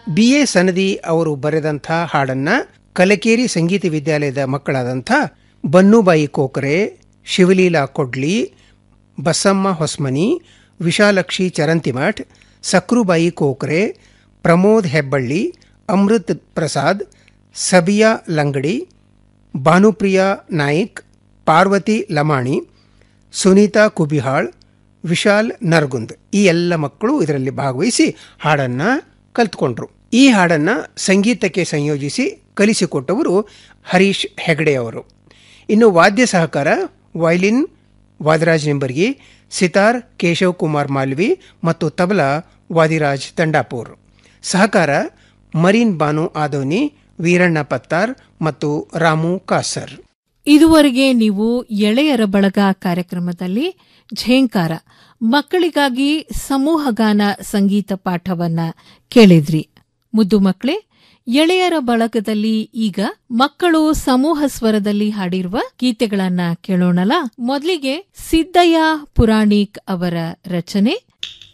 B A Sanadi ಅವರು ಬರೆದಂಥ ಹಾಡನ್ನ ಕಲಕೇರಿ ಸಂಗೀತ ವಿದ್ಯಾಲಯದ ಮಕ್ಕಳಾದಂಥ ಬನ್ನುಬಾಯಿ ಕೋಕರೆ ಶಿವಲೀಲಾ ಕೊಡ್ಲಿ ಬಸಮ್ಮ ಹೊಸ್ಮನಿ ವಿಶಾಲಕ್ಷಿ ಚರಂತಿಮಠ್ ಸಕ್ರುಬಾಯಿ ಕೋಕರೆ ಪ್ರಮೋದ್ ಹೆಬ್ಬಳ್ಳಿ ಅಮೃತ್ ಪ್ರಸಾದ್ ಸಬಿಯಾ ಲಂಗಡಿ ಭಾನುಪ್ರಿಯಾ ನಾಯ್ಕ್ ಪಾರ್ವತಿ ಲಮಾಣಿ ಸುನೀತಾ ಕುಬಿಹಾಳ್ ವಿಶಾಲ್ ನರ್ಗುಂದ್ ಈ ಎಲ್ಲ ಮಕ್ಕಳು ಇದರಲ್ಲಿ ಭಾಗವಹಿಸಿ ಹಾಡನ್ನ ಕಲ್ತ್ಕೊಂಡ್ರು ಈ ಹಾಡನ್ನ ಸಂಗೀತಕ್ಕೆ ಸಂಯೋಜಿಸಿ ಕಲಿಸಿಕೊಟ್ಟವರು ಹರೀಶ್ ಹೆಗಡೆ ಅವರು ಇನ್ನು ವಾದ್ಯ ಸಹಕಾರ ವಯಲಿನ್ ವಾದಿರಾಜ್ ನಿಂಬರ್ಗಿ ಸಿತಾರ್ ಕೇಶವ್ ಕುಮಾರ್ ಮಾಲ್ವಿ ಮತ್ತು ತಬಲಾ ವಾದಿರಾಜ್ ದಂಡಾಪುರ್ ಸಹಕಾರ ಮರೀನ್ ಬಾನು ಆದೋನಿ ವೀರಣ್ಣ ಪತ್ತಾರ್ ಮತ್ತು ರಾಮು ಕಾಸರ್ ಇದುವರೆಗೆ ನೀವು ಎಳೆಯರ ಬಳಗ ಕಾರ್ಯಕ್ರಮದಲ್ಲಿ ಝೇಂಕಾರ ಮಕ್ಕಳಿಗಾಗಿ ಸಮೂಹಗಾನ ಸಂಗೀತ ಪಾಠವನ್ನ ಕೇಳಿದ್ರಿ ಮುದ್ದು ಮಕ್ಕಳೇ ಎಳೆಯರ ಬಳಗದಲ್ಲಿ ಈಗ ಮಕ್ಕಳು ಸಮೂಹ ಸ್ವರದಲ್ಲಿ ಹಾಡಿರುವ ಗೀತೆಗಳನ್ನ ಕೇಳೋಣಲ್ಲ ಮೊದಲಿಗೆ ಸಿದ್ದಯ್ಯ ಪುರಾಣಿಕ್ ಅವರ ರಚನೆ